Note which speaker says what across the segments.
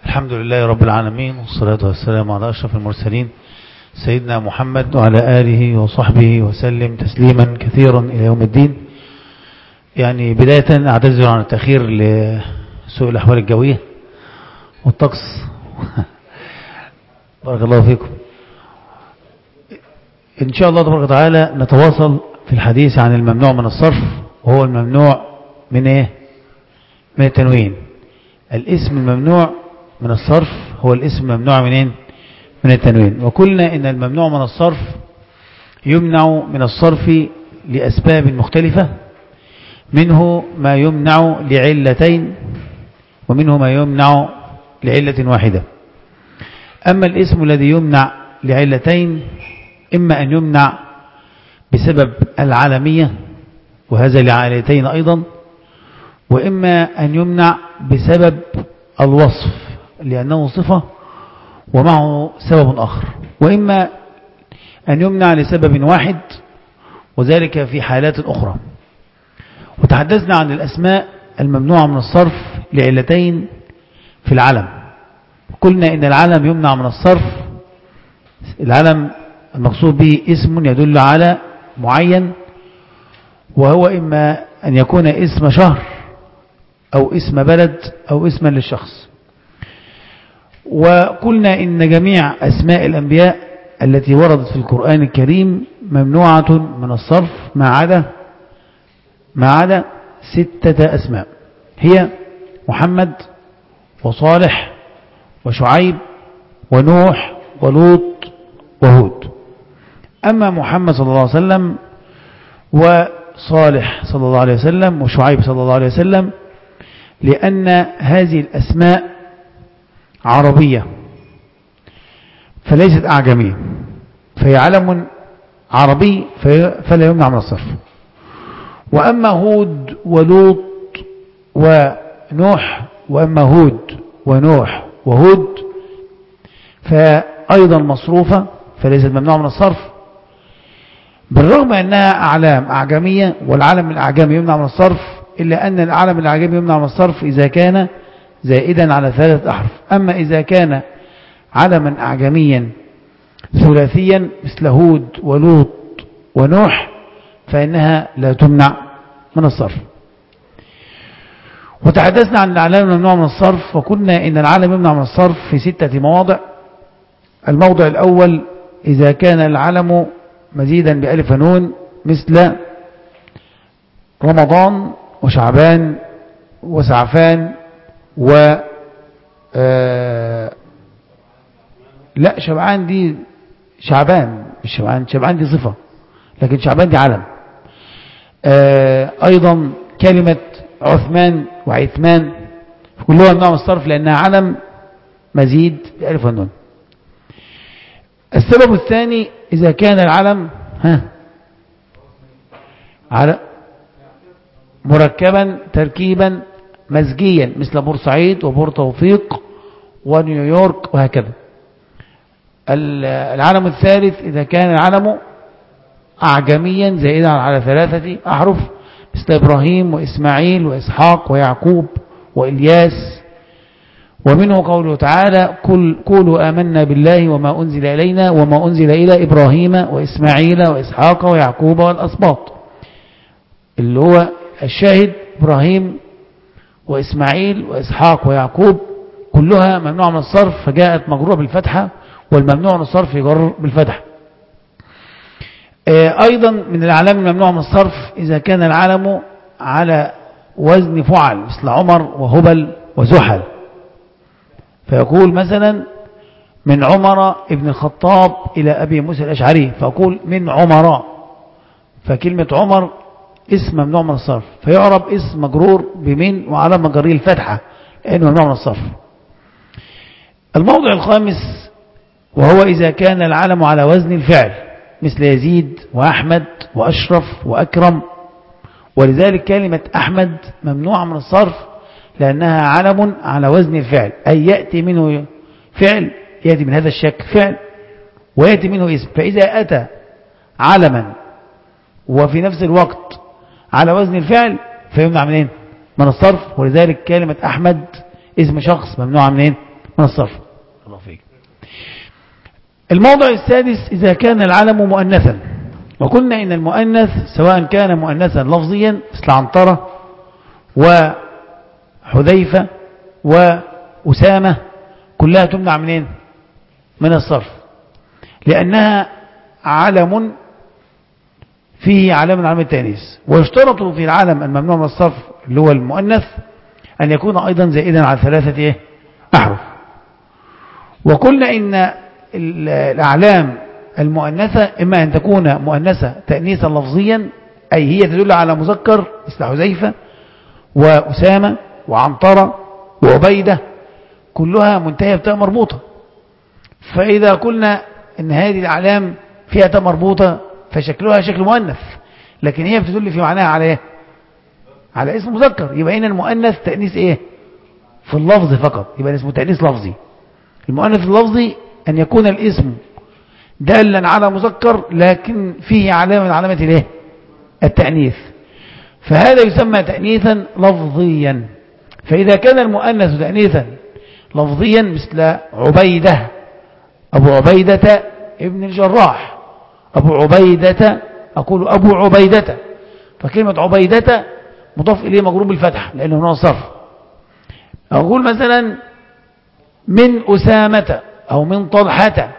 Speaker 1: الحمد لله رب العالمين والصلاة والسلام على أشرف المرسلين سيدنا محمد وعلى آله وصحبه وسلم تسليما كثيرا إلى يوم الدين يعني بداية أعتذر عن التأخير لسوء الأحوال الجوية والطقس بارك الله فيكم إن شاء الله تبارك وتعالى نتواصل في الحديث عن الممنوع من الصرف وهو الممنوع من إيه من التنوين الاسم الممنوع من الصرف هو الاسم الممنوع منين من التنوين وقلنا إن الممنوع من الصرف يمنع من الصرف لأسباب مختلفة منه ما يمنع لعلتين ومنه ما يمنع لعلة واحدة أما الاسم الذي يمنع لعلتين إما أن يمنع بسبب العالمية وهذا لعالتين أيضا وإما أن يمنع بسبب الوصف لأنه صفة ومعه سبب آخر وإما أن يمنع لسبب واحد وذلك في حالات أخرى وتحدثنا عن الأسماء الممنوعة من الصرف لعلتين في العلم قلنا إن العلم يمنع من الصرف العلم المقصود به اسم يدل على معين وهو إما أن يكون اسم شهر أو اسم بلد أو اسما للشخص وقلنا إن جميع أسماء الأنبياء التي وردت في القرآن الكريم ممنوعة من الصرف ما عدا ما عدا ستة أسماء هي محمد وصالح وشعيب ونوح ولوط وهود أما محمد صلى الله عليه وسلم وصالح صلى الله عليه وسلم وشعيب صلى الله عليه وسلم لأن هذه الأسماء عربية فليست أعجمية فهي علم عربي فلا يمنع من الصرف وأما هود ولوط ونوح وأما هود ونوح وهود فأيضا مصروفة فليست ممنوع من الصرف بالرغم أنها أعلام أعجمية والعلم الأعجمي يمنع من الصرف إلا أن العلم الأعجمي يمنع من الصرف إذا كان زائدا على ثلاثة أحرف أما إذا كان علما أعجميا ثلاثيا مثل هود ولوط ونوح فإنها لا تمنع من الصرف وتحدثنا عن العلام الممنوع من الصرف وقلنا إن العلم يمنع من الصرف في ستة مواضع الموضع الأول إذا كان العلم مزيدا بألف ونون مثل رمضان وشعبان وسعفان و آه لا شبعان دي شعبان مش شبعان شبعان دي صفة لكن شعبان دي علم آه أيضا كلمة عثمان وعثمان كلها نوع من الصرف لأنها علم مزيد بألف ونون السبب الثاني إذا كان العلم ها على مركبا تركيبا مزجيا مثل بورسعيد وبور توفيق ونيويورك وهكذا العلم الثالث إذا كان العلم أعجميا زائدا على ثلاثة أحرف مثل إبراهيم وإسماعيل وإسحاق ويعقوب وإلياس ومنه قوله تعالى كل قولوا آمنا بالله وما أنزل إلينا وما أنزل إلى إبراهيم وإسماعيل وإسحاق ويعقوب والأسباط اللي هو الشاهد إبراهيم وإسماعيل وإسحاق ويعقوب كلها ممنوع من الصرف فجاءت مجرورة بالفتحة والممنوع من الصرف يجر بالفتحة أيضا من العلام الممنوع من الصرف إذا كان العلم على وزن فعل مثل عمر وهبل وزحل فيقول مثلا من عمر ابن الخطاب إلى أبي موسى الأشعري فأقول من عمر فكلمة عمر اسم ممنوع من الصرف فيعرب اسم مجرور بمن وعلى مجريه الفتحة لأنه ممنوع من الصرف الموضع الخامس وهو إذا كان العلم على وزن الفعل مثل يزيد وأحمد وأشرف وأكرم ولذلك كلمة أحمد ممنوعة من الصرف لأنها علم على وزن الفعل أي يأتي منه فعل يأتي من هذا الشكل فعل ويأتي منه اسم فإذا أتى علما وفي نفس الوقت على وزن الفعل فيمنع منين من الصرف ولذلك كلمة أحمد اسم شخص ممنوع منين من الصرف الله فيك الموضع السادس إذا كان العلم مؤنثا وقلنا إن المؤنث سواء كان مؤنثا لفظيا مثل عنطرة وحذيفة وأسامة كلها تمنع منين من الصرف لأنها علم فيه علم من علم التأنيث ويشترط في العالم الممنوع من الصرف اللي هو المؤنث أن يكون أيضا زائدا على ثلاثة إيه؟ أحرف وقلنا إن الأعلام المؤنثة إما أن تكون مؤنثة تأنيثا لفظيا أي هي تدل على مذكر مثل حذيفة وأسامة وعنطرة وعبيدة كلها منتهية بتاء مربوطة فإذا قلنا إن هذه الأعلام فيها تاء مربوطة فشكلها شكل مؤنث لكن هي بتدل في معناها على إيه؟ على اسم مذكر يبقى هنا المؤنث تأنيث إيه في اللفظ فقط يبقى اسمه تأنيث لفظي المؤنث اللفظي أن يكون الاسم دالا على مذكر لكن فيه علامة من علامة الايه التأنيث فهذا يسمى تأنيثا لفظيا فإذا كان المؤنث تأنيثا لفظيا مثل عبيدة أبو عبيدة ابن الجراح أبو عبيدة أقول أبو عبيدة فكلمة عبيدة مضاف إليه مجرور بالفتح لأنه هنا صرف أقول مثلا من أسامة أو من طلحة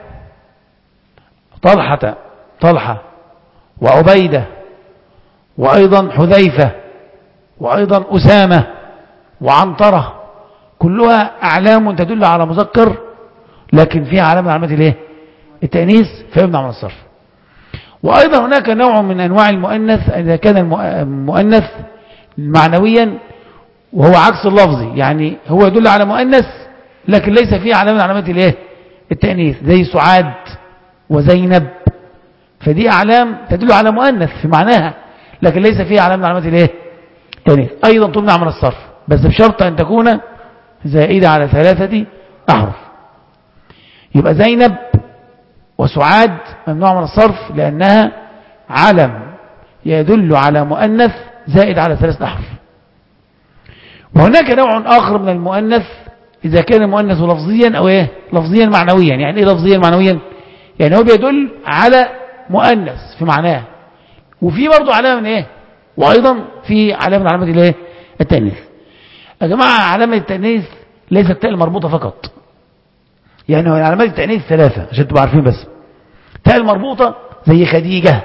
Speaker 1: طلحة طلحة وعبيدة وأيضا حذيفة وأيضا أسامة وعنطرة كلها أعلام تدل على مذكر لكن فيها علامة علامة الايه التأنيث فيمنع من الصرف وأيضا هناك نوع من أنواع المؤنث إذا كان المؤنث معنويا وهو عكس اللفظي يعني هو يدل على مؤنث لكن ليس فيه علامة من علامات الايه التأنيث زي سعاد وزينب فدي أعلام تدل على مؤنث في معناها لكن ليس فيها علامة من علامات الايه التأنيث أيضا تمنع من الصرف بس بشرط أن تكون زائدة على ثلاثة أحرف يبقى زينب وسعاد ممنوع من الصرف لأنها علم يدل على مؤنث زائد على ثلاثة أحرف وهناك نوع آخر من المؤنث إذا كان المؤنث لفظيا أو إيه لفظيا معنويا يعني إيه لفظيا معنويا يعني هو بيدل على مؤنث في معناه وفي برضه علامة من إيه وأيضا في علامة من علامات الإيه التأنيث يا جماعة علامة التأنيث ليست تاء المربوطة فقط يعني هو علامات التأنيث ثلاثة عشان تبقوا عارفين بس تاء المربوطة زي خديجة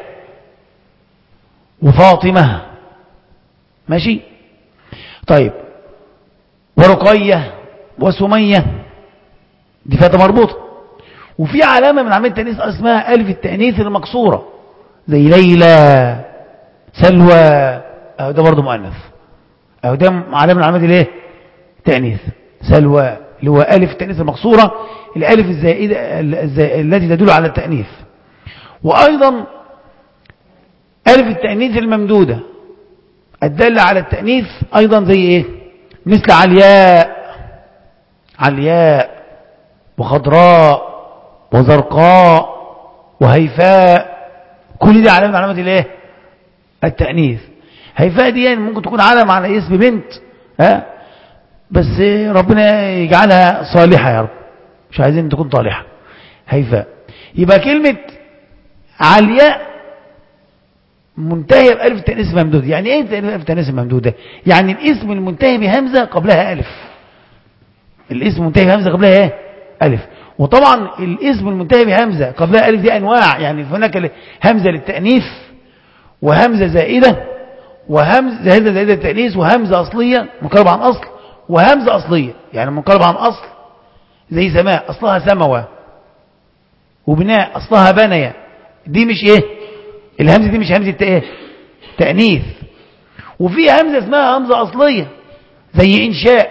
Speaker 1: وفاطمة ماشي طيب ورقية وسمية دي فاتة مربوطة وفي علامة من علامات التأنيث اسمها ألف التأنيث المكسورة زي ليلى سلوى أو ده برضه مؤنث أو ده علامة من علامات الايه تأنيث سلوى اللي هو ألف التأنيث المكسورة الألف الزائدة التي تدل على التأنيث وأيضا ألف التأنيث الممدودة الدالة على التأنيث أيضا زي إيه مثل علياء علياء وخضراء وزرقاء وهيفاء كل دي علامة من علامات الايه التأنيث هيفاء دي يعني ممكن تكون علامة على اسم بنت ها بس ربنا يجعلها صالحة يا رب مش عايزين تكون طالحة هيفاء يبقى كلمة علياء منتهية بألف تأنيث ممدود يعني ايه ألف تأنيث ممدودة يعني الاسم المنتهي بهمزة قبلها ألف الاسم المنتهي بهمزة قبلها ايه ألف وطبعا الاسم المنتهي بهمزة قبلها ألف دي أنواع يعني هناك همزة للتأنيث وهمزة زائدة وهمزة زائدة زائدة للتأنيث وهمزة أصلية منقلبة عن أصل وهمزة أصلية يعني منقلبة عن أصل زي سماء أصلها سموة وبناء أصلها بنية دي مش إيه الهمزة دي مش همزة إيه تأنيث وفي همزة اسمها همزة أصلية زي إنشاء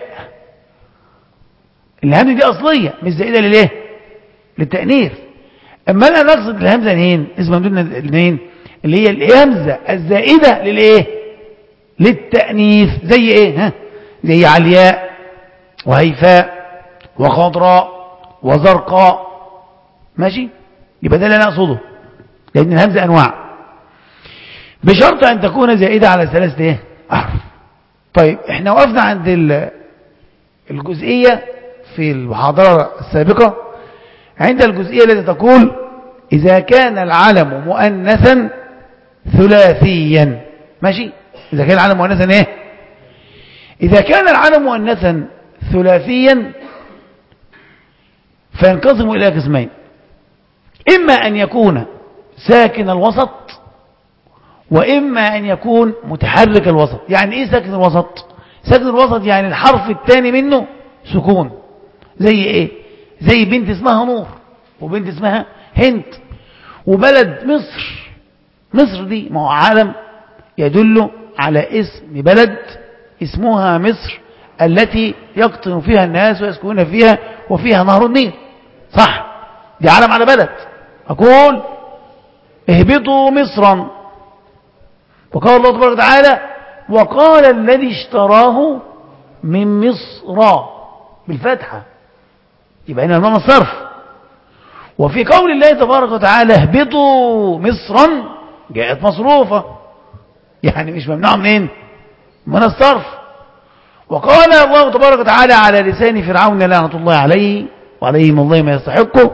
Speaker 1: الهمزة دي أصلية مش زائدة للإيه للتأنيث أما أنا نقصد الهمزة منين اسم ممدود منين اللي هي الهمزة الزائدة للإيه للتأنيث زي إيه ها زي علياء وهيفاء وخضراء وزرقاء ماشي يبقى ده اللي انا اقصده لان الهمزه انواع بشرط ان تكون زائده على ثلاثه ايه احرف طيب احنا وقفنا عند الجزئيه في المحاضرة السابقة عند الجزئية التي تقول إذا كان العلم مؤنثا ثلاثيا ماشي إذا كان العلم مؤنثا إيه إذا كان العلم مؤنثا ثلاثيا فينقسم إلى قسمين إما أن يكون ساكن الوسط وإما أن يكون متحرك الوسط يعني إيه ساكن الوسط ساكن الوسط يعني الحرف الثاني منه سكون زي إيه زي بنت اسمها نور وبنت اسمها هند وبلد مصر مصر دي ما هو عالم يدل على اسم بلد اسمها مصر التي يقطن فيها الناس ويسكنون فيها وفيها نهر النيل صح دي علم على بلد أقول اهبطوا مصرا وقال الله تبارك وتعالى وقال الذي اشتراه من مصر بالفتحة يبقى هنا المعنى الصرف وفي قول الله تبارك وتعالى اهبطوا مصرا جاءت مصروفة يعني مش ممنوع منين من الصرف وقال الله تبارك وتعالى على لسان فرعون لعنة الله عليه وعليهم الله ما يستحقه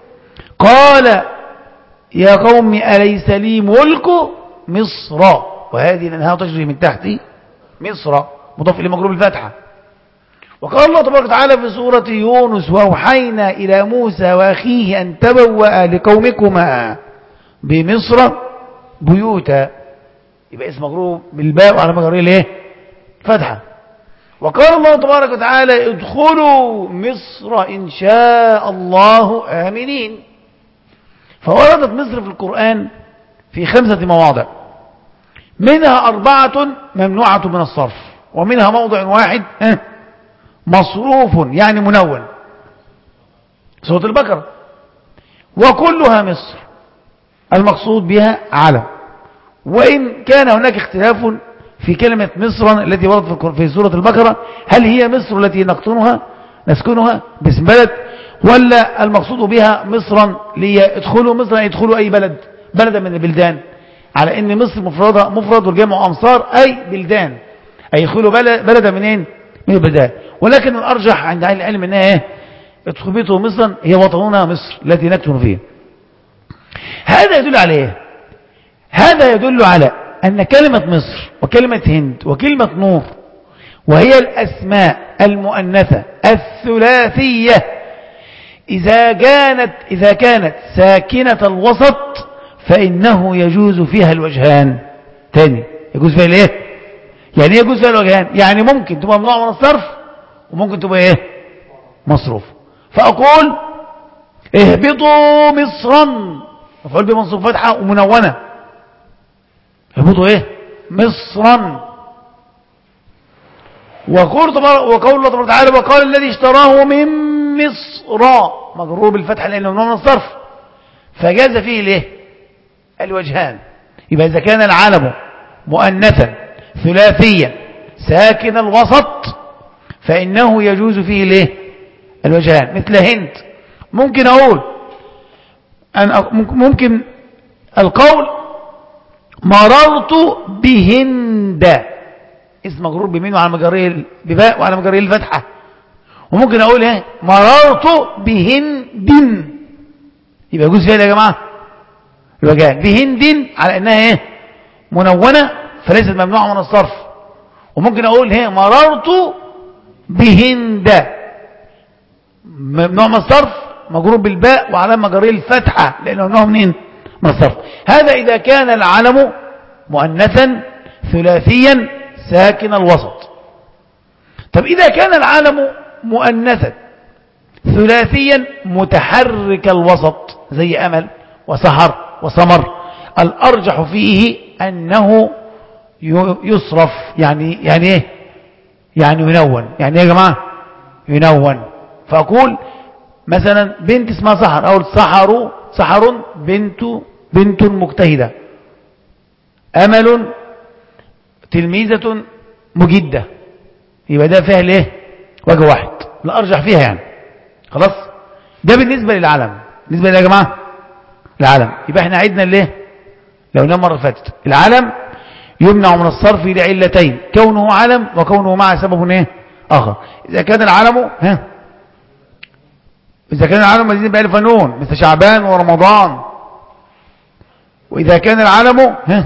Speaker 1: قال يا قوم أليس لي ملك مصر وهذه الأنهار تجري من تحتي مصر مضاف إلى مجروب الفتحة وقال الله تبارك وتعالى في سورة يونس وأوحينا إلى موسى وأخيه أن تبوأ لقومكما بمصر بيوتا يبقى اسم مجروب بالباء وعلى مجريه الايه فتحة وقال الله تبارك وتعالى ادخلوا مصر إن شاء الله آمنين فوردت مصر في القرآن في خمسة مواضع منها أربعة ممنوعة من الصرف ومنها موضع واحد مصروف يعني منون سورة البقرة وكلها مصر المقصود بها علم وإن كان هناك اختلاف في كلمة مصر التي وردت في سورة البقرة هل هي مصر التي نقطنها نسكنها باسم بلد ولا المقصود بها مصرا ليدخلوا مصر يدخلوا أي بلد بلدا من البلدان على ان مصر مفردة مفرد والجمع أمصار أي بلدان أي يدخلوا بلدا منين من البلدان ولكن الأرجح عند أهل العلم أنها ايه اتخبطوا مصرا هي وطننا مصر التي نكتن فيها هذا يدل على ايه هذا يدل على أن كلمة مصر وكلمة هند وكلمة نور وهي الأسماء المؤنثة الثلاثية إذا كانت, إذا كانت ساكنة الوسط فإنه يجوز فيها الوجهان تاني يجوز فيها الايه يعني يجوز فيها الوجهان يعني ممكن تبقى ممنوع من الصرف وممكن تبقى ايه مصروف فأقول اهبطوا مصرا مفعول بمنصوب فتحة ومنونة اهبطوا ايه مصرا وقول وقول الله تبارك وتعالى وقال الذي اشتراه من مصر مجرور بالفتح لانه ممنوع من الصرف فجاز فيه الايه الوجهان يبقى اذا كان العلم مؤنثا ثلاثيا ساكن الوسط فانه يجوز فيه الايه الوجهان مثل هند ممكن اقول أن ممكن القول مررت بهند اسم مجرور بمين وعلى مجريه بباء وعلى مجريه الفتحه وممكن اقول ايه مررت بهند يبقى يجوز فيها يا جماعه يبقى جاء بهند على انها ايه منونه فليست ممنوعه من الصرف وممكن اقول ايه مررت بهند ممنوع من الصرف مجرور بالباء وعلى مجريه الفتحه لانه ممنوع منين من الصرف هذا اذا كان العلم مؤنثا ثلاثيا ساكن الوسط طب إذا كان العالم مؤنثا ثلاثيا متحرك الوسط زي أمل وسهر وسمر الأرجح فيه أنه يصرف يعني يعني ايه يعني ينون يعني ايه يا جماعة ينون فأقول مثلا بنت اسمها سحر أو سحر سحر بنت بنت مجتهدة أمل تلميذة مجدة يبقى ده فيها الايه وجه واحد لا ارجح فيها يعني خلاص ده بالنسبة للعلم بالنسبة يا جماعة العلم يبقى احنا عدنا الايه لو نام مرة فاتت العلم يمنع من الصرف لعلتين كونه علم وكونه مع سبب ايه اخر اذا كان العلم ها إذا كان العالم مزيد بألف ونون مثل شعبان ورمضان وإذا كان العالم ها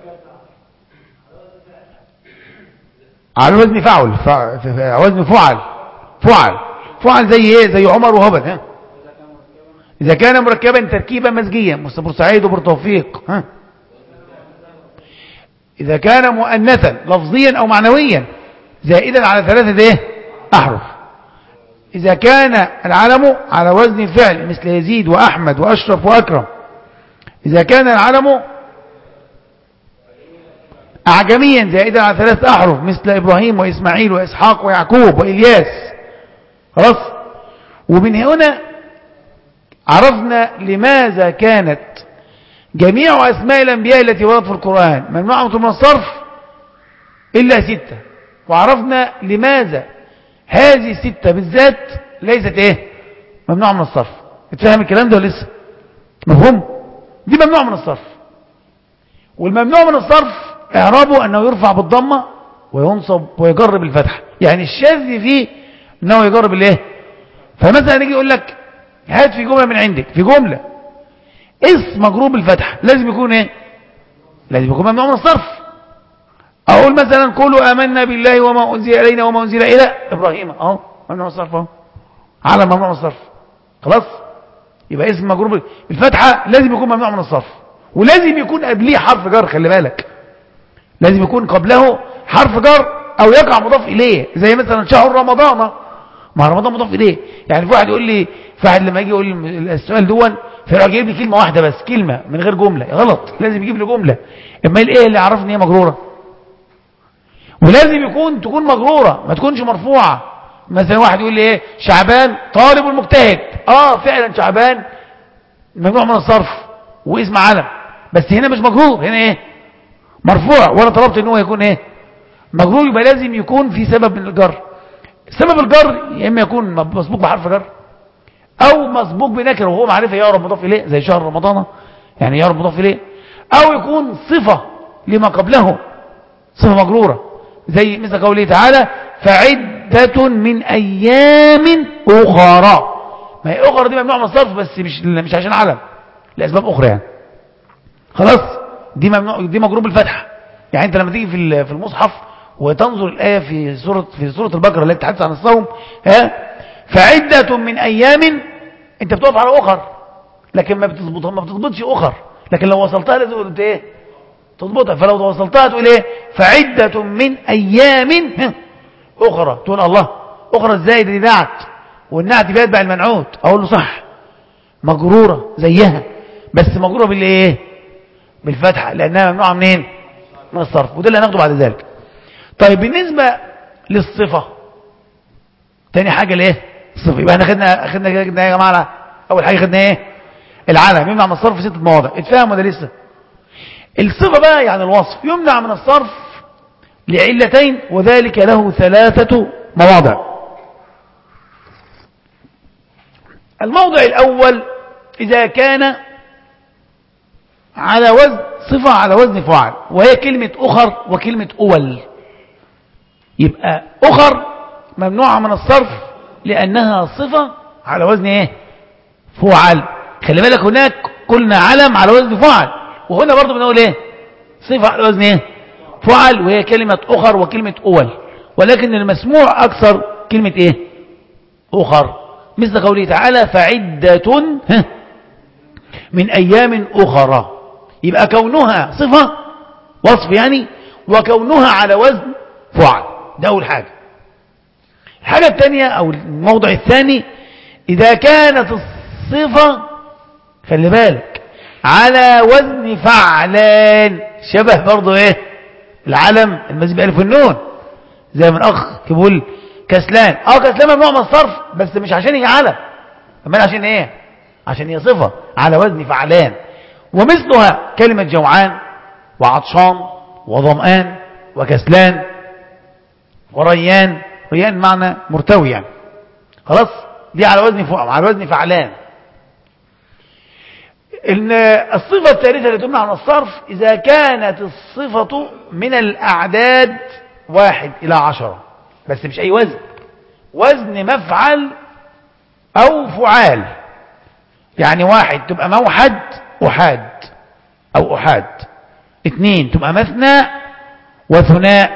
Speaker 1: على وزن فعل وزن فعل فعل فعل زي ايه زي عمر وهبل ها إذا كان مركبا تركيبا مزجيا مستبر سعيد وبر توفيق ها إذا كان مؤنثا لفظيا أو معنويا زائدا على ثلاثة ايه أحرف إذا كان العلم على وزن الفعل مثل يزيد وأحمد وأشرف وأكرم إذا كان العلم أعجميا زائدا على ثلاثة أحرف مثل إبراهيم وإسماعيل وإسحاق ويعقوب وإلياس خلاص ومن هنا عرفنا لماذا كانت جميع أسماء الأنبياء التي وردت في القرآن ممنوعة من الصرف إلا ستة وعرفنا لماذا هذه الستة بالذات ليست إيه ممنوعة من الصرف اتفهم الكلام ده ولا لسه مفهوم دي ممنوع من الصرف والممنوع من الصرف اعرابه أنه يرفع بالضمة وينصب ويجرب الفتح يعني الشاذ فيه أنه يجرب الايه فمثلا نيجي يقول لك هات في جملة من عندك في جملة اسم مجروب الفتح لازم يكون ايه لازم يكون ممنوع من الصرف اقول مثلا قولوا امنا بالله وما انزل الينا وما انزل الى ابراهيم اهو ممنوع من الصرف اهو على ممنوع من الصرف خلاص يبقى اسم مجروب الفتحه لازم يكون ممنوع من الصرف ولازم يكون قبليه حرف جر خلي بالك لازم يكون قبله حرف جر او يقع مضاف اليه زي مثلا شهر رمضان ما رمضان مضاف اليه يعني في واحد يقول لي في واحد لما يجي يقول لي السؤال دون فيروح جايب لي كلمه واحده بس كلمه من غير جمله غلط لازم يجيب لي جمله اما ايه اللي عرفني ان هي مجروره ولازم يكون تكون مجروره ما تكونش مرفوعه مثلا واحد يقول لي ايه شعبان طالب المجتهد اه فعلا شعبان ممنوع من الصرف واسم علم بس هنا مش مجرور هنا ايه مرفوع وانا طلبت ان هو يكون ايه مجرور يبقى لازم يكون في سبب من الجر سبب الجر يا اما يكون مسبوق بحرف جر او مسبوق بنكره وهو معرفه يعرف مضاف اليه زي شهر رمضان يعني يعرف مضاف اليه او يكون صفه لما قبله صفه مجروره زي مثل قوله تعالى فعده من ايام اخرى ما هي اخرى دي ممنوع من الصرف بس مش مش عشان علم لاسباب اخرى يعني خلاص دي ممنوع دي مجروب الفتحه يعني انت لما تيجي في في المصحف وتنظر الايه في سوره في سوره البقره التي تتحدث عن الصوم ها فعده من ايام انت بتقف على اخر لكن ما بتظبطها ما بتظبطش اخر لكن لو وصلتها لازم قلت ايه تظبطها فلو وصلتها تقول ايه فعده من ايام اخرى تقول الله اخرى ازاي دي نعت والنعت بيتبع المنعوت اقول له صح مجروره زيها بس مجروره بالايه بالفتحه لانها ممنوعه منين من الصرف وده اللي هناخده بعد ذلك طيب بالنسبه للصفه تاني حاجه الايه الصفه يبقى احنا خدنا خدنا خدنا يا جماعه اول حاجه خدنا ايه العلم يمنع من الصرف في ست مواضع اتفهم ولا لسه الصفه بقى يعني الوصف يمنع من الصرف لعلتين وذلك له ثلاثه مواضع الموضع الاول اذا كان على وزن صفة على وزن فعل وهي كلمة أخر وكلمة أول يبقى أخر ممنوعة من الصرف لأنها صفة على وزن إيه فعل خلي بالك هناك قلنا علم على وزن فعل وهنا برضو بنقول إيه صفة على وزن إيه فعل وهي كلمة أخر وكلمة أول ولكن المسموع أكثر كلمة إيه أخر مثل قوله تعالى فعدة من أيام أخرى يبقى كونها صفة وصف يعني وكونها على وزن فعل ده أول حاجة الحاجة الثانية أو الموضع الثاني إذا كانت الصفة خلي بالك على وزن فعلان شبه برضو إيه العلم المزيد بألف النون زي من أخ يقول كسلان اه كسلان ممنوع من الصرف بس مش عشان هي علم أمال عشان إيه عشان هي صفة على وزن فعلان ومثلها كلمة جوعان وعطشان وظمآن وكسلان وريان ريان معنى مرتوي يعني خلاص دي على وزن فوق على وزن فعلان ان الصفة الثالثة اللي تمنع عن الصرف إذا كانت الصفة من الأعداد واحد إلى عشرة بس مش أي وزن وزن مفعل
Speaker 2: أو فعال يعني واحد تبقى موحد أحاد أو أحاد اثنين تبقى مثنى وثناء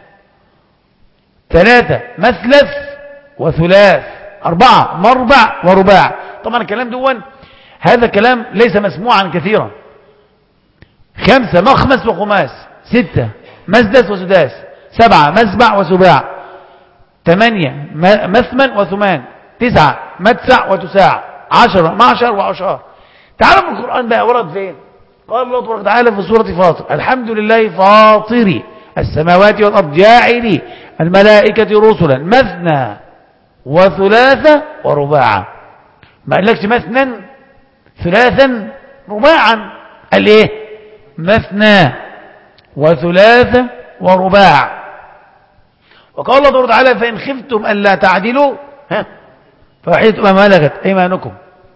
Speaker 2: ثلاثة مثلث وثلاث أربعة مربع ورباع طبعا الكلام دون هذا كلام ليس مسموعا كثيرا خمسة مخمس وخماس ستة مسدس وسداس سبعة مسبع وسباع ثمانية مثمن وثمان تسعة متسع وتساع عشرة معشر وعشار تعالوا في القرآن بقى ورد فين قال الله تبارك وتعالى في سورة فاطر الحمد لله فاطري السماوات والأرض جاعلي الملائكة رسلا مثنى وثلاثة ورباعا ما قالكش مثنى ثلاثا رباعا قال ايه مثنى وثلاثة ورباع وقال الله تبارك وتعالى فإن خفتم ألا تعدلوا ها فوحيدة ما ملكت أيمانكم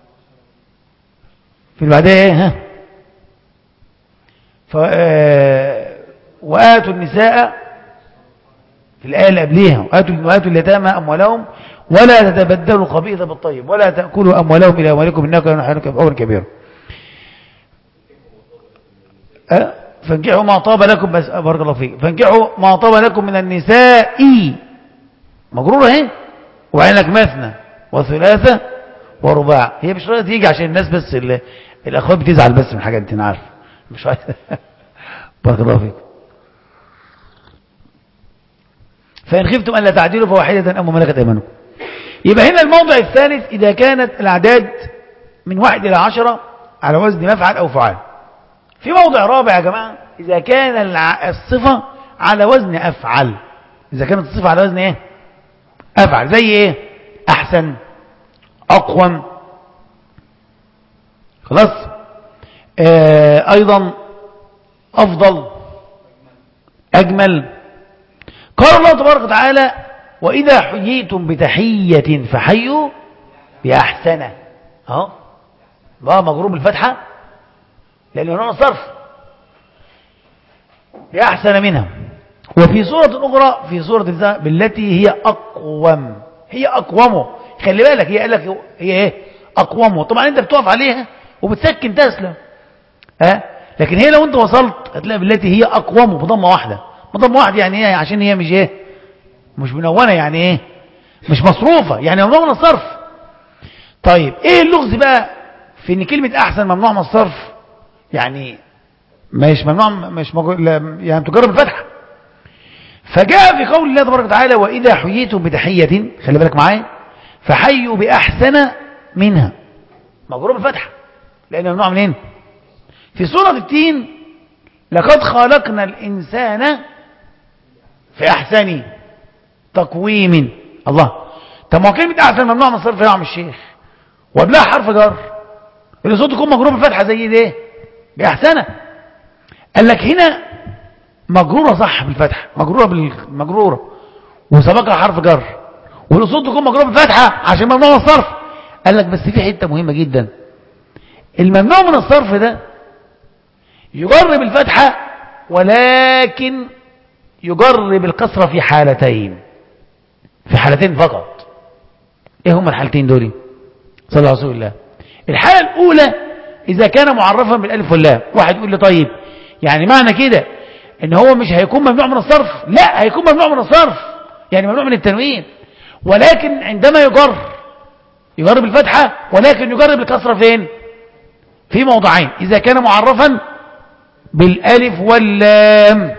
Speaker 2: في بعدها ايه ها ف... آه... وآتوا النساء في الآية اللي قبليها وآتوا, وآتوا اليتامى أموالهم ولا تتبدلوا الخبيث بالطيب ولا تأكلوا أموالهم إلى أموالكم إنكم كانوا حينكم بأمر كبير أه؟ فانكحوا ما طاب لكم بس بارك الله فيك فانكحوا ما طاب لكم من النساء مجرورة اهي وعينك مثنى وثلاثة ورباع هي مش راضيه تيجي عشان الناس بس اللي الاخوات بتزعل بس من حاجات انت عارف مش عارف بارك الله فيك فإن خفتم أن لا تعدلوا فواحدة أم ملكت أيمانكم يبقى هنا الموضع الثالث إذا كانت الأعداد من واحد إلى عشرة على وزن مفعل أو فعال في موضع رابع يا جماعة إذا كان الصفة على وزن أفعل إذا كانت الصفة على وزن إيه أفعل زي إيه أحسن أقوم خلاص آه أيضا أفضل أجمل قال الله تبارك وتعالى وإذا حييتم بتحية فحيوا بأحسن اهو بقى مجروب الفتحة لأنه هنا صرف بأحسن منها وفي سورة أخرى في سورة النساء بالتي هي أقوم هي أقوم خلي بالك هي قال لك هي إيه أقوم طبعا أنت بتقف عليها وبتسكن تسلم ها لكن هي لو أنت وصلت هتلاقي بالتي هي أقوم بضمة واحدة بضمة واحدة يعني ايه عشان هي مش ايه مش منونة يعني ايه مش مصروفة يعني ممنوع من الصرف طيب ايه اللغز بقى في ان كلمة احسن ممنوع من الصرف يعني مش ممنوع مش مجو... يعني تجرب الفتحة فجاء في قول الله تبارك وتعالى واذا حييتم بتحية خلي بالك معايا فحيوا باحسن منها مجروب الفتحة لان ممنوع منين في سورة التين لقد خلقنا الإنسان في أحسن تقويم الله طب ما كلمة أحسن ممنوع من الصرف يا عم الشيخ وقبلها حرف جر اللي صوت يكون مجرور بالفتحة زي ده بأحسنة قال لك هنا مجرورة صح بالفتحة مجرورة بالمجرورة وسبقها حرف جر والصوت يكون مجرور بالفتحة عشان ممنوع من الصرف قال لك بس في حتة مهمة جدا الممنوع من الصرف ده يجر بالفتحة ولكن يجر بالكسرة في حالتين في حالتين فقط ايه هما الحالتين دول صلى الله عليه وسلم الحالة الاولى اذا كان معرفا بالالف واللام واحد يقول لي طيب يعني معنى كده ان هو مش هيكون ممنوع من الصرف لا هيكون ممنوع من الصرف يعني ممنوع من التنوين ولكن عندما يجر يجر بالفتحة ولكن يجر بالكسرة فين في موضعين اذا كان معرفا بالالف واللام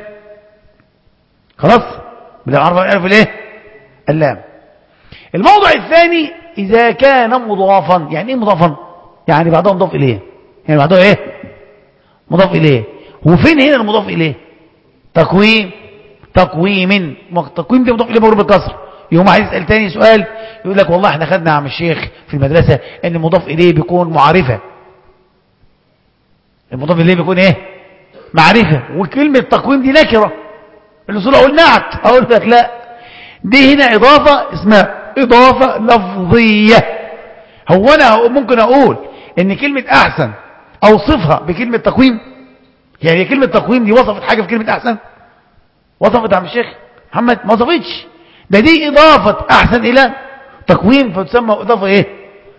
Speaker 2: خلاص بالعرف بالالف والايه اللام الموضع الثاني اذا كان مضافا يعني ايه مضافا يعني بعضها مضاف اليه يعني بعضها ايه مضاف اليه وفين هنا المضاف اليه تقويم تقويم تقويم ده مضاف اليه مجرور بالكسر يوم عايز يسال تاني سؤال يقول لك والله احنا خدنا عم الشيخ في المدرسه ان المضاف اليه بيكون معرفه المضاف اليه بيكون ايه معرفة وكلمة تقويم دي نكرة الأصول أقول نعت أقول لك لا دي هنا إضافة اسمها إضافة لفظية هو أنا ممكن أقول إن كلمة أحسن أوصفها بكلمة تقويم يعني كلمة تقويم دي وصفت حاجة في كلمة أحسن وصفت عم الشيخ محمد ما وصفتش ده دي إضافة أحسن إلى تقويم فتسمى إضافة إيه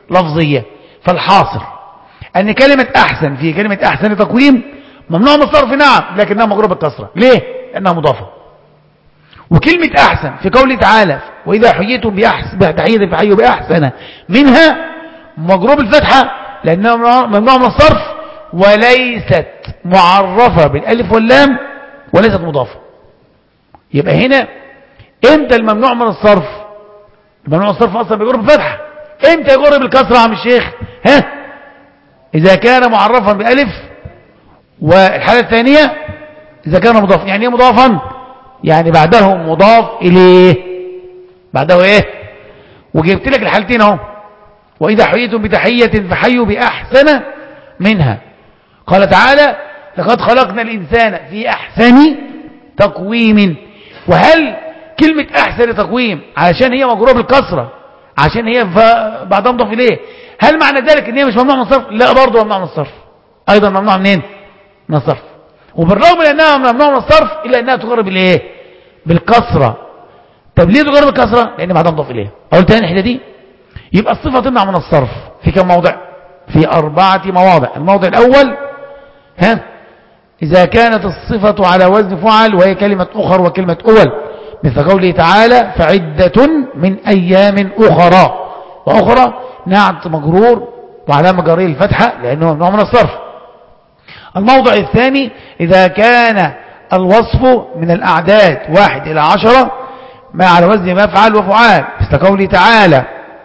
Speaker 2: لفظية فالحاصل أن كلمة أحسن في كلمة أحسن تقويم ممنوع من الصرف نعم لكنها مجرورة بالكسرة ليه؟ لأنها مضافة وكلمة أحسن في قوله تعالى وإذا حييتم بأحسن بتحية فحيوا بأحسن منها مجرور بالفتحة لأنها ممنوع من الصرف وليست معرفة بالألف واللام وليست مضافة يبقى هنا امتى الممنوع من الصرف الممنوع من الصرف أصلا بيجر بالفتحة امتى يجر بالكسرة يا عم الشيخ ها إذا كان معرفا بألف والحالة الثانية إذا كان مضافا يعني ايه مضافا يعني بعده مضاف إليه بعده ايه وجبت لك الحالتين اهو وإذا حييتم بتحية فحيوا بأحسن منها قال تعالى لقد خلقنا الإنسان في أحسن تقويم وهل كلمة أحسن تقويم علشان هي مجرورة بالكسرة عشان هي بعدها مضاف إليه هل معنى ذلك ان هي مش ممنوع من الصرف لا برضه ممنوع من الصرف أيضا ممنوع منين من الصرف وبالرغم من أنها ممنوع من الصرف إلا أنها تجرب بالإيه بالكسرة طب ليه تجرب بالكسرة لأن بعدها مضاف إليه أقول تاني الحتة دي يبقى الصفة تمنع من الصرف في كم موضع في أربعة مواضع الموضع الأول ها إذا كانت الصفة على وزن فعل وهي كلمة أخر وكلمة أول مثل قوله تعالى فعدة من أيام أخرى وأخرى نعت مجرور وعلامة جريه الفتحة لأنه نوع من الصرف الموضع الثاني إذا كان الوصف من الأعداد واحد إلى عشرة ما على وزن مفعل وفعال مثل قوله تعالى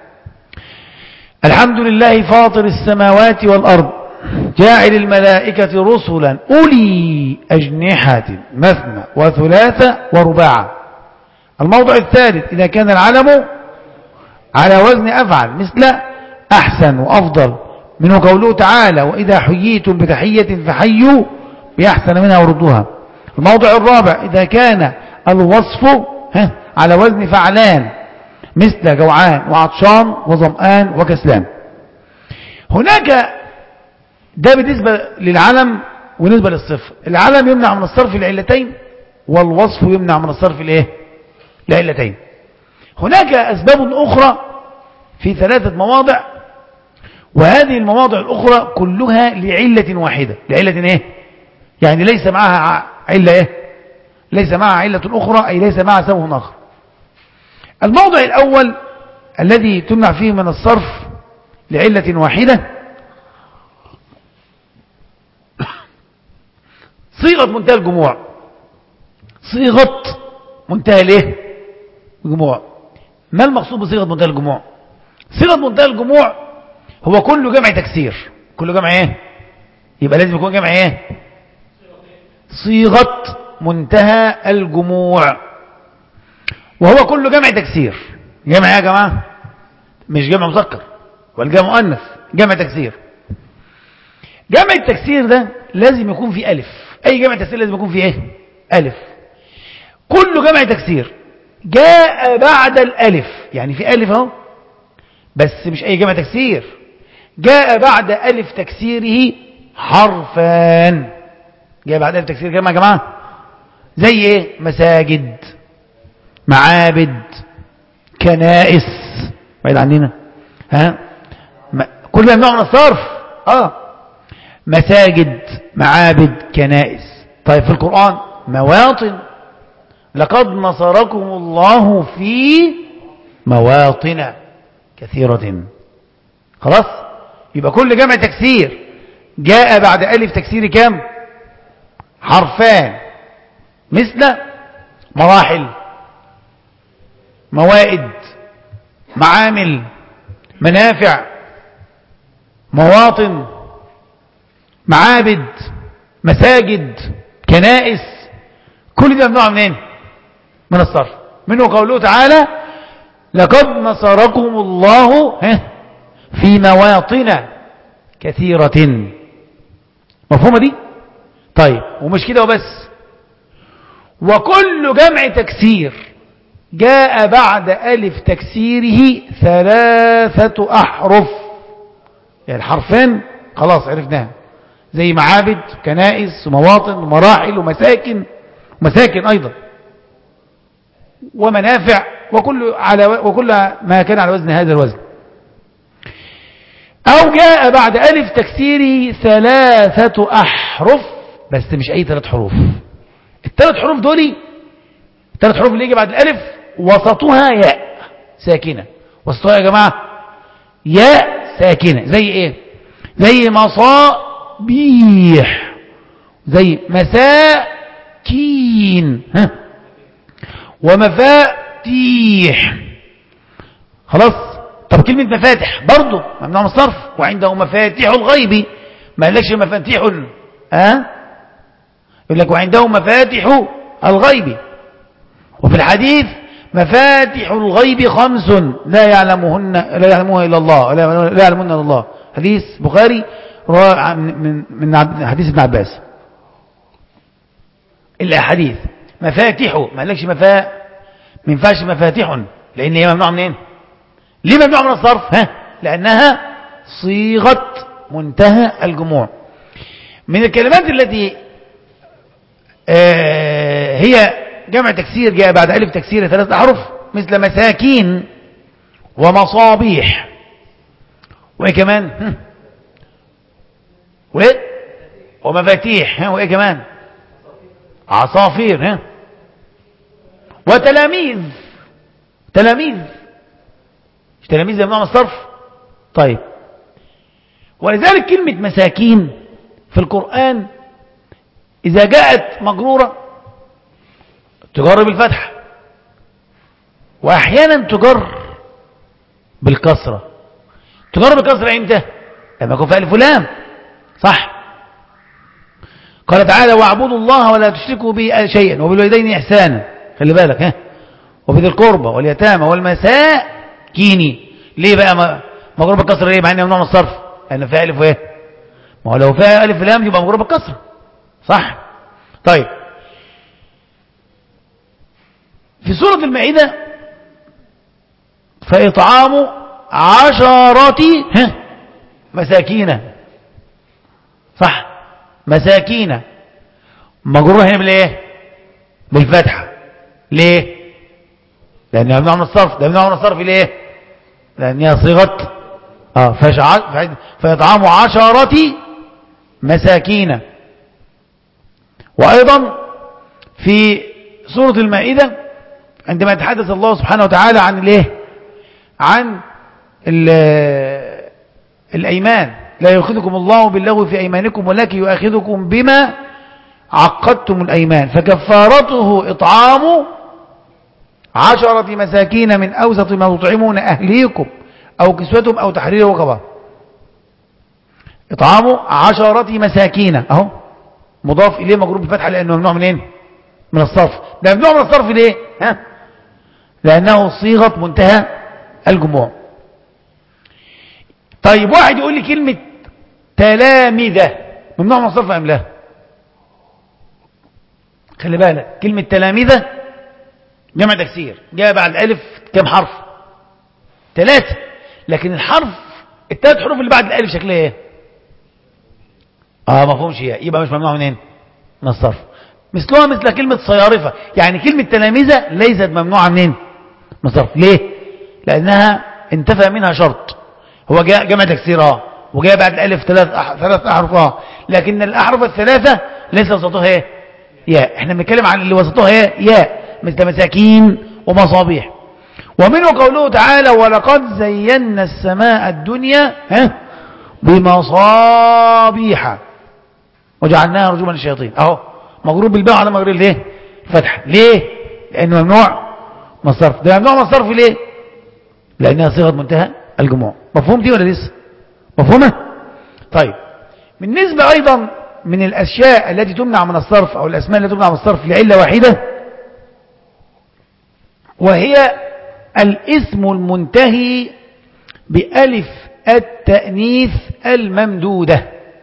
Speaker 2: الحمد لله فاطر السماوات والأرض جاعل الملائكة رسلا أولي أجنحة مثنى وثلاثة ورباعة الموضع الثالث إذا كان العلم على وزن أفعل مثل أحسن وأفضل منه قوله تعالى وإذا حييتم بتحية فحيوا بأحسن منها وردوها الموضع الرابع إذا كان الوصف على وزن فعلان مثل جوعان وعطشان وظمآن وكسلان هناك ده بالنسبة للعلم وبالنسبة للصفر العلم يمنع من الصرف العلتين والوصف يمنع من الصرف الايه العلتين هناك أسباب أخرى في ثلاثة مواضع وهذه المواضع الأخرى كلها لعلة واحدة لعلة ايه يعني ليس معها علة ايه ليس معها علة أخرى أي ليس معها سبب آخر الموضع الأول الذي تمنع فيه من الصرف لعلة واحدة صيغة منتهى الجموع صيغة منتهى الايه الجموع ما المقصود بصيغة منتهى الجموع صيغة منتهى الجموع هو كل جمع تكسير كل جمع ايه يبقى لازم يكون جمع ايه صيغة منتهى الجموع وهو كل جمع تكسير جمع ايه يا جماعة مش جمع مذكر ولا جمع مؤنث جمع تكسير جمع التكسير ده لازم يكون فيه ألف أي جمع تكسير لازم يكون فيه إيه ألف كل جمع تكسير جاء بعد الألف يعني في ألف اهو بس مش أي جمع تكسير جاء بعد ألف تكسيره حرفان جاء بعد ألف تكسير كم يا جماعة زي إيه مساجد معابد كنائس بعيد عننا ها كل ممنوع من الصرف اه مساجد معابد كنائس طيب في القرآن مواطن لقد نصركم الله في مواطن كثيرة خلاص يبقى كل جمع تكسير جاء بعد ألف تكسير كام حرفان مثل مراحل موائد معامل منافع مواطن معابد مساجد كنائس كل ده ممنوع منين من الصرف منه قوله تعالى لقد نصركم الله في مواطن كثيرة مفهومة دي طيب ومش كده وبس وكل جمع تكسير جاء بعد ألف تكسيره ثلاثة أحرف يعني الحرفين خلاص عرفناها زي معابد كنائس ومواطن ومراحل ومساكن ومساكن أيضا ومنافع وكل, على وكل ما كان على وزن هذا الوزن أو جاء بعد ألف تكسيري ثلاثة أحرف بس مش أي ثلاث حروف الثلاث حروف دول الثلاث حروف اللي يجي بعد الألف وسطها ياء ساكنة وسطها يا جماعة ياء ساكنة زي إيه زي مصابيح زي مساكين ها ومفاتيح خلاص طب كلمة مفاتح برضه ممنوع من الصرف وعنده مفاتيح الغيب ما قالكش مفاتيح ال... ها يقول لك وعنده مفاتيح الغيب وفي الحديث مفاتيح الغيب خمس لا يعلمهن لا يعلمها الا الله لا يعلمهن الا الله حديث بخاري من من حديث ابن عباس الاحاديث مفاتيح ما قالكش مفا ما ينفعش مفاتيح لان هي ممنوعه منين ليه ممنوعه من الصرف ها لانها صيغه منتهى الجموع من الكلمات التي آه هي جمع تكسير جاء بعد ألف تكسير ثلاث أحرف مثل مساكين ومصابيح وإيه كمان وإيه ومفاتيح ها وإيه كمان عصافير ها وتلاميذ تلاميذ مش تلاميذ ممنوع من الصرف طيب ولذلك كلمة مساكين في القرآن إذا جاءت مجرورة تجر بالفتح وأحيانا تجر بالكسرة تجر بالكسرة امتى لما يكون في ألف ولام صح قال تعالى واعبدوا الله ولا تشركوا به شيئا وبالوالدين إحسانا خلي بالك ها وبذي القربى واليتامى والمساكين ليه بقى مجرور بالكسرة ليه مع ان ممنوع من الصرف لأن فيها ألف وإيه ما هو لو فيها ألف ولام يبقى مجرور بالكسرة صح طيب في سورة المائدة فإطعام عشرة مساكين صح مساكين مجرور هنا بالايه بالفتحة ليه لأن ممنوع من الصرف ده ممنوع من الصرف ليه لأنها صيغة اه فشع... فإطعام عشرة مساكين وأيضا في سورة المائدة عندما يتحدث الله سبحانه وتعالى عن الايه عن الأيمان لا يؤاخذكم الله باللغو في أيمانكم ولكن يؤاخذكم بما عقدتم الأيمان فكفارته إطعام عشرة مساكين من أوسط ما تطعمون أهليكم أو كسوتهم أو تحرير رقبة إطعام عشرة مساكين أهو مضاف إليه مجرور بالفتحة لأنه ممنوع منين من الصرف ده ممنوع من الصرف ليه ها لأنه صيغة منتهى الجموع طيب واحد يقول لي كلمة تلامذة ممنوع من الصرف أم لا خلي بالك كلمة تلامذة جمع تكسير جاء بعد الألف كم حرف ثلاثة لكن الحرف الثلاث حروف اللي بعد الألف شكلها ايه اه مفهومش ايه يبقى مش ممنوع منين من الصرف مثلها مثل كلمة صيارفة يعني كلمة تلامذة ليست ممنوعة منين من الصرف ليه لأنها انتفى منها شرط هو جاء جمع تكسير اه وجاء بعد الألف ثلاث أح... ثلاث أحرف اه لكن الأحرف الثلاثة ليس وسطها ايه ياء احنا بنتكلم عن اللي وسطها ايه ياء مثل مساكين ومصابيح ومنه قوله تعالى ولقد زينا السماء الدنيا ها بمصابيح وجعلناها رجوما للشياطين اهو مغروب بالباء على مغرب ليه فتح ليه لانه ممنوع من الصرف ده ممنوع من الصرف ليه لانها صيغه منتهى الجموع مفهوم دي ولا لسه مفهومه طيب بالنسبه ايضا من الاشياء التي تمنع من الصرف او الاسماء التي تمنع من الصرف لعله واحده وهي الاسم المنتهي بألف التأنيث الممدودة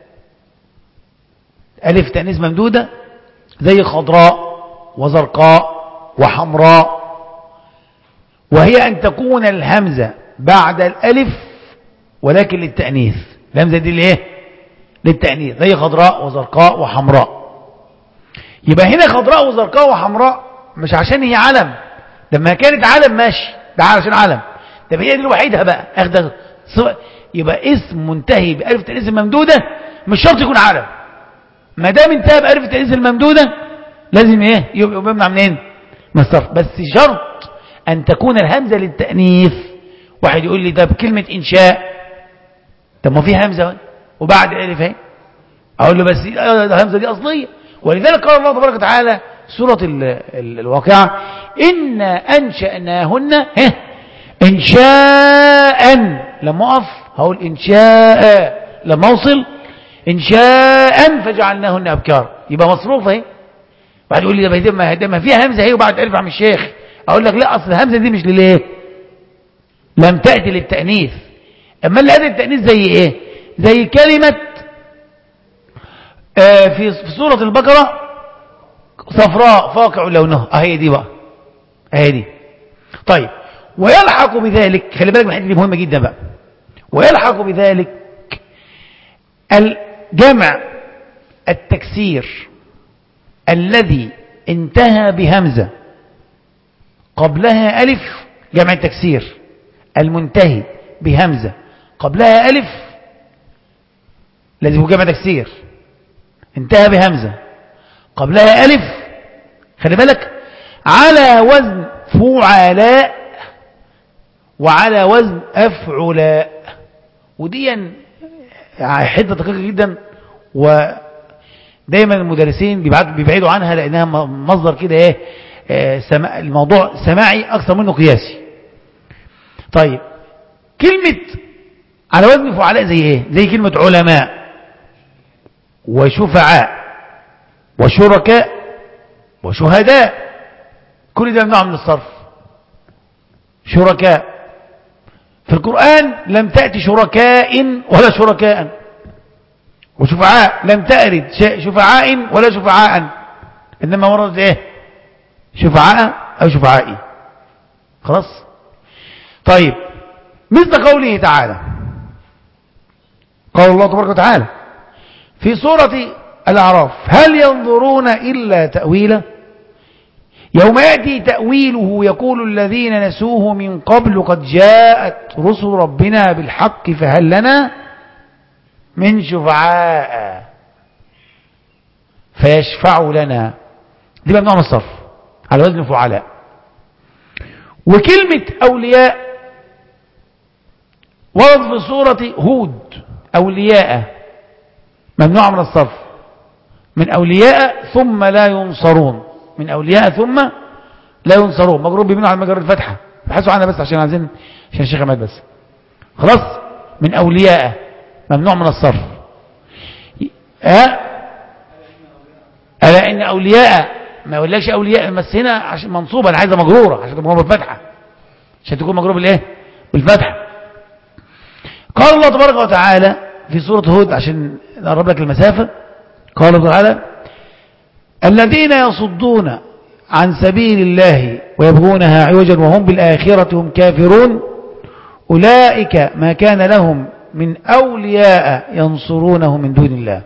Speaker 2: ألف تأنيث ممدودة زي خضراء وزرقاء وحمراء وهي أن تكون الهمزة بعد الألف ولكن للتأنيث الهمزة دي لإيه للتأنيث زي خضراء وزرقاء وحمراء يبقى هنا خضراء وزرقاء وحمراء مش عشان هي علم لما كانت علم ماشي ده علشان علم طب هي دي الوحيدة بقى اخده صفة يبقى اسم منتهي بألف التأنيث الممدودة مش شرط يكون علم ما دام انتهى بألف التأنيث الممدودة لازم ايه يبقى ممنوع منين من الصرف بس شرط أن تكون الهمزة للتأنيث واحد يقول لي ده بكلمة إنشاء طب ما في همزة وبعد ألف اهي أقول له بس الهمزة دي أصلية ولذلك قال الله تبارك وتعالى سورة ال ال الواقعة إنا أنشأناهن ها إنشاء لما أقف هقول إنشاء لما أوصل إنشاء فجعلناهن أبكار يبقى مصروفة اهي بعد يقول لي ده ما, ما فيها همزة اهي وبعد ألف عم الشيخ أقول لك لا أصل الهمزة دي مش لليه لم تأتي للتأنيث أما اللي أتي للتأنيث زي إيه زي كلمة آه في في سورة البقرة صفراء فاقع لونها اهي دي بقى اهي دي طيب ويلحق بذلك خلي بالك من الحته دي مهمه جدا بقى ويلحق بذلك الجمع التكسير الذي انتهى بهمزه قبلها الف جمع التكسير المنتهي بهمزه قبلها الف لازم يكون جمع تكسير انتهى بهمزه قبلها ألف خلي بالك على وزن فعلاء وعلى وزن أفعلاء ودي حته دقيقة جدا ودايما المدرسين بيبعدوا عنها لأنها مصدر كده ايه اه سما الموضوع سماعي أكثر منه قياسي طيب كلمة على وزن فعلاء زي ايه زي كلمة علماء وشفعاء وشركاء وشهداء كل ده ممنوع من الصرف شركاء في القرآن لم تأتي شركاء ولا شركاء وشفعاء لم تأرد شفعاء ولا شفعاء إنما وردت إيه شفعاء أو شفعائي خلاص طيب مثل قوله تعالى قال الله تبارك وتعالى في سورة الأعراف هل ينظرون إلا تأويله يوم يأتي تأويله يقول الذين نسوه من قبل قد جاءت رسل ربنا بالحق فهل لنا من شفعاء فيشفعوا لنا دي ممنوع من الصرف على وزن فعلاء وكلمة أولياء ورد في سورة هود أولياء ممنوع من الصرف من أولياء ثم لا ينصرون من أولياء ثم لا ينصرون مجرور بيمنوا على مجرد الفتحة بحثوا عنها بس عشان عايزين عشان الشيخ عماد بس خلاص من أولياء ممنوع من الصرف ها ألا إن أولياء ما يقولكش أولياء بس هنا عشان منصوبة أنا عايزة مجرورة عشان تكون مجرورة بالفتحة عشان تكون مجرورة بالإيه بالفتحة قال الله تبارك وتعالى في سورة هود عشان نقرب لك المسافة قال تعالى الذين يصدون عن سبيل الله ويبغونها عوجا وهم بالآخرة هم كافرون أولئك ما كان لهم من أولياء ينصرونه من دون الله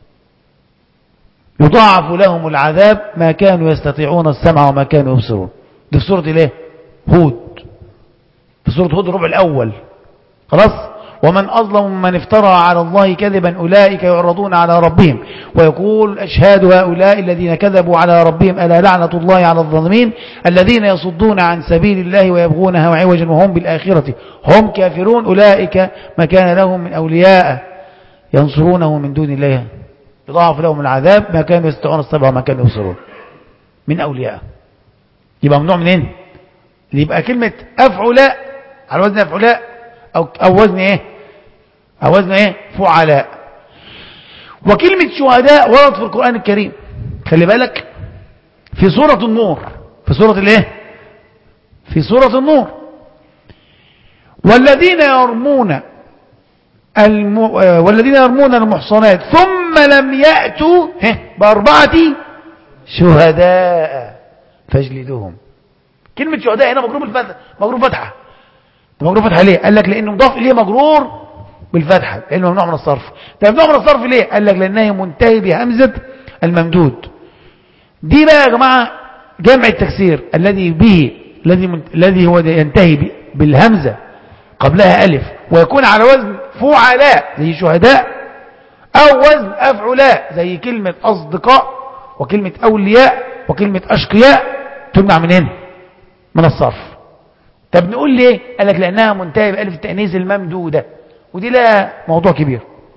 Speaker 2: يضاعف لهم العذاب ما كانوا يستطيعون السمع وما كانوا يبصرون دي في سورة الايه هود في سورة هود الربع الأول خلاص ومن أظلم من افترى على الله كذبا أولئك يعرضون على ربهم ويقول أشهاد هؤلاء الذين كذبوا على ربهم ألا لعنة الله على الظالمين الذين يصدون عن سبيل الله ويبغونها عوجا وهم بالآخرة هم كافرون أولئك ما كان لهم من أولياء ينصرونه من دون الله يضاعف لهم العذاب ما كانوا يستطيعون الصبر وما كانوا يبصرون من أولياء يبقى ممنوع منين يبقى كلمة أفعلاء على وزن أفعلاء أو, أو وزن إيه أو وزن إيه فعلاء وكلمة شهداء ورد في القرآن الكريم خلي بالك في سورة النور في سورة الايه في سورة النور والذين يرمون الم... والذين يرمون المحصنات ثم لم يأتوا بأربعة شهداء فاجلدوهم كلمة شهداء هنا مجروب الفتحة مجروب فتحة مجروب فتحة ليه قال لك لأنه مضاف إليه مجرور بالفتحة لأنه ممنوع من الصرف طيب ممنوع من الصرف ليه قال لك لأنه منتهي بهمزة الممدود دي بقى يا جماعة جمع التكسير الذي به الذي من... الذي هو ينتهي بالهمزة قبلها ألف ويكون على وزن فعلاء زي شهداء أو وزن أفعلاء زي كلمة أصدقاء وكلمة أولياء وكلمة أشقياء تمنع منين من الصرف طب نقول ليه قال لك لأنها منتهية بألف التأنيث الممدودة ودي لها موضوع كبير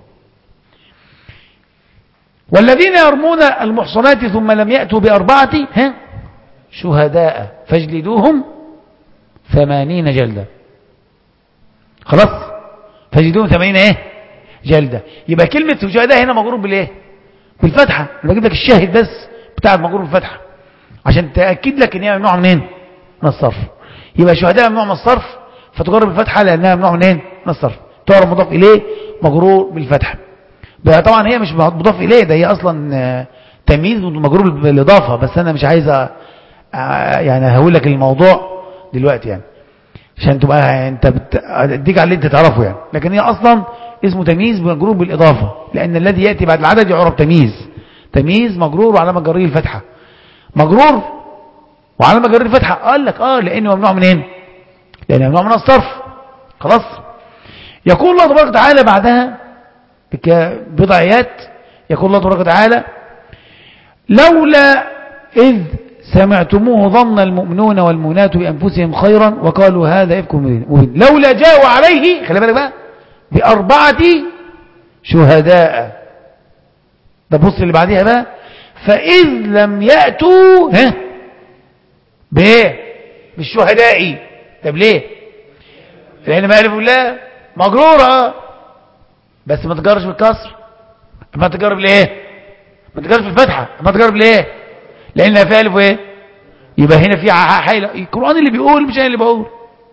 Speaker 2: والذين يرمون المحصنات ثم لم يأتوا بأربعة ها شهداء فاجلدوهم ثمانين جلدة خلاص فاجلدوهم ثمانين ايه جلدة يبقى كلمة شهداء هنا مجرور بالايه بالفتحة انا بجيب لك الشاهد بس بتاع المجرور بالفتحة عشان تأكد لك ان هي ممنوعة منين من الصرف يبقى شهداء ممنوع من الصرف فتجرب بالفتحة لأنها ممنوع منين من الصرف تعرف مضاف إليه مجرور بالفتحة بقى طبعا هي مش مضاف إليه ده هي أصلا آه، تمييز مجرور بالإضافة بس أنا مش عايز أ- آه، يعني هقول لك الموضوع دلوقتي يعني عشان تبقى انت بت... اديك على اللي انت تعرفه يعني لكن هي اصلا اسمه تمييز مجرور بالاضافه لان الذي ياتي بعد العدد يعرف تمييز تمييز مجرور وعلامه جريه الفتحه مجرور وعلامه جريه الفتحه قال لك اه لانه ممنوع منين لانه ممنوع من الصرف خلاص يقول الله تبارك وتعالى بعدها بك- بضع ايات يقول الله تبارك وتعالى لولا إذ سمعتموه ظن المؤمنون والمؤمنات بأنفسهم خيرا وقالوا هذا إفك مبين مبين. لولا جاءوا عليه خلي بالك بقى بأربعة شهداء ده بص اللي بعديها بقى فإذ لم يأتوا ها بإيه بالشهداء طب ليه لأن ما ألف الله مجرورة بس ما تجرش بالكسر ما تجرب ليه ما تجرب في الفتحة ما تجرب ليه لأنها فيها ألف وإيه يبقى هنا في حيلة القرآن اللي بيقول مش أنا اللي بقول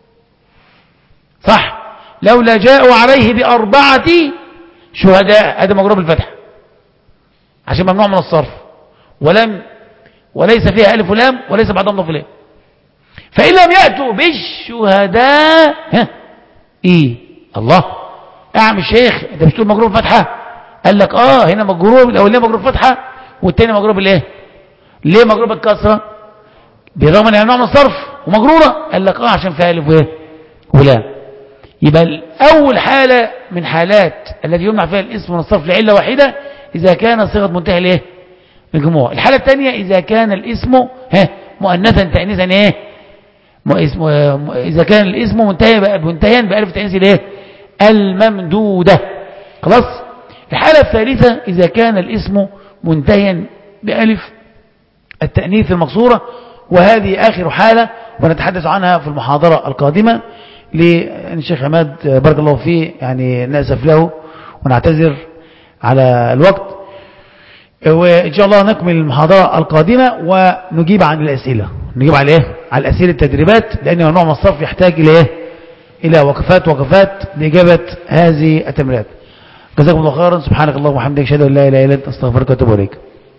Speaker 2: صح لولا جاءوا عليه بأربعة شهداء هذا مجرور بالفتحة عشان ممنوع من الصرف ولم وليس فيها ألف ولام وليس بعدها مضاف إليه فإن لم يأتوا بالشهداء ها إيه الله اعم الشيخ انت مش تقول مجرور بالفتحة قال لك اه هنا مجرور الاولاني مجرور بالفتحة والتاني مجرور بالايه ليه مجرور بالكسرة بالرغم ان ممنوع من الصرف ومجرورة قال لك اه عشان فيها الف وايه ولام يبقى اول حالة من حالات التي يمنع فيها الاسم من الصرف لعلة واحدة اذا كان صيغة منتهى الايه الجموع الحالة الثانية اذا كان الاسم ها مؤنثا تأنيثا ايه م- اسم- م- اذا كان الاسم منتهي منتهيا بألف التأنيث الايه الممدودة خلاص الحالة الثالثة إذا كان الاسم منتهيا بألف التأنيث المقصورة وهذه آخر حالة ونتحدث عنها في المحاضرة القادمة لأن الشيخ عماد بارك الله فيه يعني نأسف له ونعتذر على الوقت وإن شاء الله نكمل المحاضرة القادمة ونجيب عن الأسئلة نجيب على إيه؟ على الأسئلة التدريبات لأن ممنوع من الصرف يحتاج إلى إيه؟ إلى وقفات وقفات لإجابة هذه التمريرات جزاكم الله خيرا سبحانك اللهم وبحمدك اشهد ان لا اله الا انت استغفرك واتوب اليك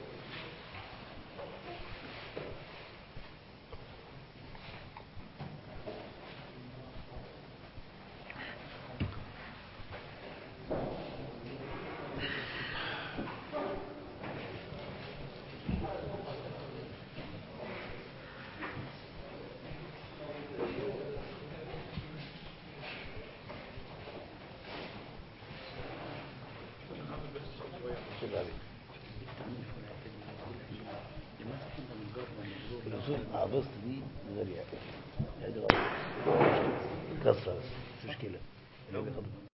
Speaker 1: عبست دي غير يعني كسر مش مشكلة